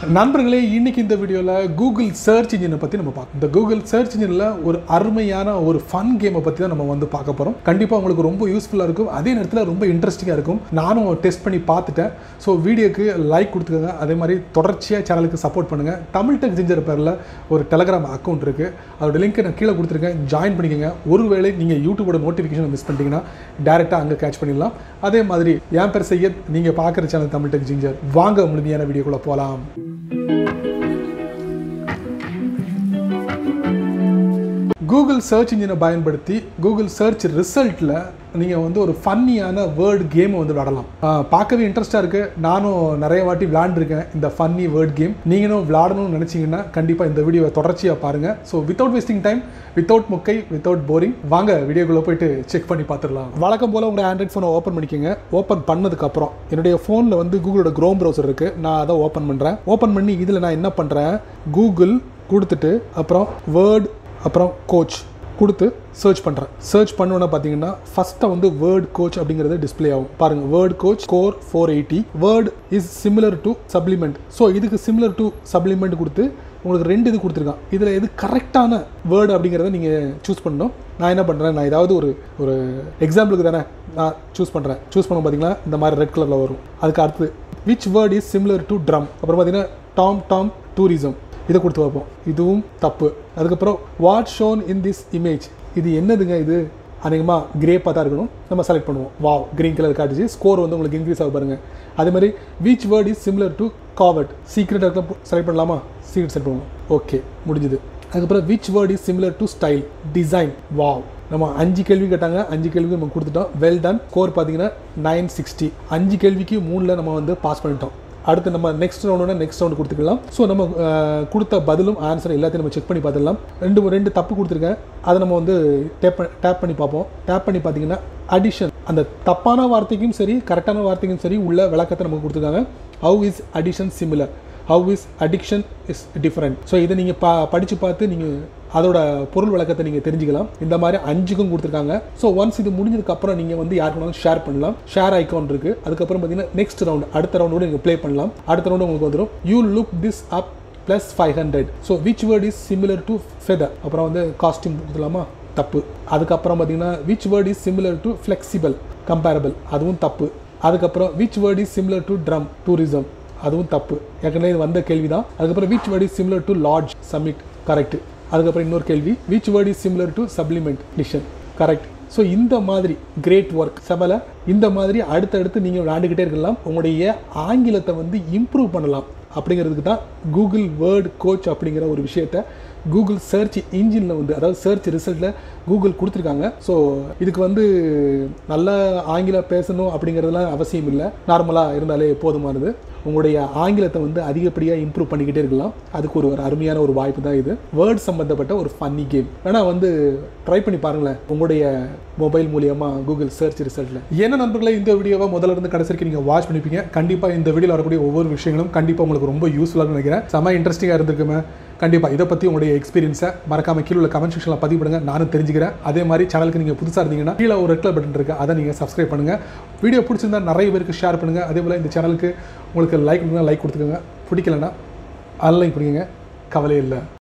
நண்பர்களே இன்னைக்கு இந்த வீடியோவில் கூகுள் சர்ச் இன்ஜினை பற்றி நம்ம பார்க்கணும் இந்த கூகுள் சர்ச் இன்ஜினில் ஒரு அருமையான ஒரு ஃபன் கேமை பற்றி தான் நம்ம வந்து பார்க்க போகிறோம் கண்டிப்பாக உங்களுக்கு ரொம்ப யூஸ்ஃபுல்லாக இருக்கும் அதே நேரத்தில் ரொம்ப இன்ட்ரெஸ்டிங்காக இருக்கும் நானும் டெஸ்ட் பண்ணி பார்த்துட்டேன் ஸோ வீடியோக்கு லைக் கொடுத்துக்கோங்க அதே மாதிரி தொடர்ச்சியாக சேனலுக்கு சப்போர்ட் பண்ணுங்கள் தமிழ் டெக் ஜிஞ்சர் பேரில் ஒரு டெலகிராம் அக்கௌண்ட் இருக்குது அதோட லிங்க்கை நான் கீழே கொடுத்துருக்கேன் ஜாயின் பண்ணிக்கோங்க ஒருவேளை நீங்கள் யூடியூபோட நோட்டிஃபிகேஷன் மிஸ் பண்ணிட்டீங்கன்னா டேரெக்டாக அங்கே கேட்ச் பண்ணிடலாம் அதே மாதிரி என் பேர் செய்ய நீங்கள் பார்க்குற சேனல் தமிழ் டெக் ஜிஞ்சர் வாங்க முழுமையான வீடியோக்குள்ளே போகலாம் கூகுள் சர்ச் இன்ஜினை பயன்படுத்தி கூகுள் சர்ச் ரிசல்ட்டில் நீங்கள் வந்து ஒரு ஃபன்னியான வேர்ட் கேமை வந்து விளாடலாம் ஆ, பார்க்கவே இன்ட்ரெஸ்ட்டாக இருக்குது நானும் நிறைய வாட்டி விளாண்டுருக்கேன் இந்த ஃபன்னி வேர்ட் கேம் நீங்களும் விளாடணும்னு நினச்சிங்கன்னா கண்டிப்பாக இந்த வீடியோவை தொடர்ச்சியாக பாருங்கள் so without wasting time without முக்கை வித்தவுட் போரிங் வாங்க வீடியோக்குள்ளே போயிட்டு செக் பண்ணி பார்த்துடலாம் வழக்கம் போல் உங்களோட ஆண்ட்ராய்ட் ஃபோனை ஓப்பன் பண்ணிக்கோங்க ஓப்பன் பண்ணதுக்கப்புறம் என்னுடைய ஃபோனில் வந்து கூகுளோட க்ரோம் ப்ரௌசர் இருக்குது நான் அதை ஓப்பன் பண்ணுறேன் ஓப்பன் பண்ணி இதில் நான் என்ன பண்ணுறேன் கூகுள் கொடுத்துட்டு அப்புறம் வேர்ட் அப்புறம் கோச் கொடுத்து சர்ச் பண்ணுறேன் சர்ச் பண்ணோன்னே பார்த்தீங்கன்னா ஃபஸ்ட்டாக வந்து வேர்ட் கோச் அப்படிங்கிறது டிஸ்ப்ளே ஆகும் பாருங்கள் word coach score four eighty word is similar to supplement so இதுக்கு சிமிலர் டு சப்ளிமெண்ட் கொடுத்து உங்களுக்கு ரெண்டு இது கொடுத்துருக்கான் இதில் எது கரெக்டான வேர்டு அப்படிங்கிறத நீங்கள் சூஸ் பண்ணணும் நான் என்ன பண்ணுறேன் நான் ஏதாவது ஒரு ஒரு எக்ஸாம்பிளுக்கு தானே நான் சூஸ் பண்ணுறேன் சூஸ் பண்ண பார்த்தீங்கன்னா இந்த மாதிரி ரெட் கலரில் வரும் அதுக்கு அடுத்து which word is similar to drum அப்புறம் பார்த்தீங்கன்னா டாம் டாம் டூரிசம் இதை கொடுத்து பார்ப்போம் இதுவும் தப்பு அதுக்கப்புறம் what shown in this image இது என்னதுங்க இது அநேகமாக கிரேப்பாக தான் இருக்கணும் நம்ம செலக்ட் பண்ணுவோம் வாவ் கிரீன் கலர் காட்டுச்சு ஸ்கோர் வந்து உங்களுக்கு இன்க்ரீஸ் ஆக பாருங்க அதே மாதிரி which word is similar to covert secret இருக்க செலக்ட் பண்ணலாமா சீக்ரெட் செலக்ட் பண்ணுவோம் ஓகே முடிஞ்சுது அதுக்கப்புறம் which word is similar to style design wow நம்ம அஞ்சு கேள்வி கேட்டாங்க அஞ்சு கேள்வி நம்ம கொடுத்துட்டோம் வெல் டன் ஸ்கோர் பார்த்தீங்கன்னா நைன் சிக்ஸ்டி அஞ்சு கேள்விக்கு மூணில் நம்ம வந்து பாஸ் பண்ணிட்டோம் அடுத்து நம்ம நெக்ஸ்ட் ரவுண்டோட நெக்ஸ்ட் ரவுண்டு கொடுத்துக்கலாம் ஸோ நம்ம அஹ், கொடுத்த பதிலும் ஆன்சர் எல்லாத்தையும் நம்ம செக் பண்ணி பார்த்துடலாம் ரெண்டு ரெண்டு தப்பு கொடுத்துருக்கேன் அதை நம்ம வந்து டேப் டேப் பண்ணி பார்ப்போம் டேப் பண்ணி பார்த்தீங்கன்னா அடிஷன் அந்த தப்பான வார்த்தைக்கும் சரி கரெக்டான வார்த்தைக்கும் சரி உள்ள விளக்கத்தை நமக்கு கொடுத்துருக்காங்க how is addition similar how is addiction is different so இதை நீங்கள் பா படித்து பார்த்து நீங்கள் அதோட பொருள் விளக்கத்தை நீங்கள் தெரிஞ்சுக்கலாம் இந்த மாதிரி அஞ்சுக்கும் கொடுத்துருக்காங்க ஸோ ஒன்ஸ் இது முடிஞ்சதுக்கு அப்புறம் நீங்கள் வந்து யாருக்கு வேணாலும் ஷேர் பண்ணலாம் ஷேர் ஐக்கான் இருக்குது அதுக்கப்புறம் பார்த்தீங்கன்னா நெக்ஸ்ட் ரவுண்ட் அடுத்த ரவுண்டோட நீங்கள் ப்ளே பண்ணலாம் அடுத்த ரவுண்டு உங்களுக்கு வந்துடும் you look this up plus five hundred so which word is similar to feather அப்புறம் வந்து காஸ்டியூம் கொடுத்துலாமா தப்பு அதுக்கப்புறம் பார்த்தீங்கன்னா which word is similar to flexible comparable அதுவும் தப்பு அதுக்கப்புறம் which word is similar to drum tourism அதுவும் தப்பு ஏற்கனவே இது வந்த கேள்வி தான் அதுக்கப்புறம் which word is similar to large summit correct அதுக்கப்புறம் இன்னொரு கேள்வி which word is similar to supplement edition correct so இந்த மாதிரி கிரேட் ஒர்க் செமல இந்த மாதிரி அடுத்தடுத்து நீங்கள் விளையாண்டுக்கிட்டே இருக்கலாம் உங்களுடைய ஆங்கிலத்தை வந்து இம்ப்ரூவ் பண்ணலாம் அப்படிங்கிறதுக்கு தான் கூகுள் வேர்ட் கோச் அப்படிங்கிற ஒரு விஷயத்த கூகுள் சர்ச் இன்ஜினில் வந்து அதாவது சர்ச் ரிசல்ட்டில் கூகுள் கொடுத்துருக்காங்க ஸோ இதுக்கு வந்து நல்ல ஆங்கிலம் பேசணும் அப்படிங்கிறதுலாம் அவசியம் இல்லை நார்மலாக இருந்தாலே போதுமானது உங்களுடைய ஆங்கிலத்தை வந்து அதிகப்படியாக இம்ப்ரூவ் பண்ணிக்கிட்டே இருக்கலாம் அதுக்கு ஒரு ஒரு அருமையான ஒரு வாய்ப்பு தான் இது வேர்ட் சம்மந்தப்பட்ட ஒரு ஃபன்னி கேம் வேணால் வந்து ட்ரை பண்ணி பாருங்களேன் உங்களுடைய மொபைல் மூலியமாக கூகுள் சர்ச் ரிசல்ட்டில் என்ன நண்பர்களே இந்த வீடியோவை முதல்ல இருந்து கடைசி வரைக்கும் நீங்கள் வாட்ச் பண்ணிப்பீங்க கண்டிப்பாக இந்த வீடியோவில் வரக்கூடிய ஒவ்வொரு விஷயங்களும் கண்டிப்பாக உங்களுக்கு ரொம்ப யூஸ்ஃபுல்லாக நினைக்கிறேன் செம இன்ட்ரெஸ்டிங்காக இருந்திருக்குமே கண்டிப்பாக இதை பற்றி உங்களுடைய எக்ஸ்பீரியன்ஸை மறக்காம கீழே உள்ள கமெண்ட் செக்ஷனில் பதிவு பண்ணுங்க நானும் தெரிஞ்சுக்கிறேன் அதே மாதிரி சேனலுக்கு நீங்கள் புதுசாக இருந்தீங்கன்னா கீழே ஒரு ரெட் பட்டன் இருக்குது அதை நீங்கள் சப்ஸ்கிரைப் பண்ணுங்கள் வீடியோ பிடிச்சிருந்தா நிறைய பேருக்கு ஷேர் பண்ணுங்கள் அதே போல் இந்த சேனலுக்கு உங்களுக்கு லைக் கொடுங்க லைக் கொடுத்துக்கோங்க பிடிக்கலன்னா அன்லைக் பண்ணிக்கோங்க கவலை இல்லை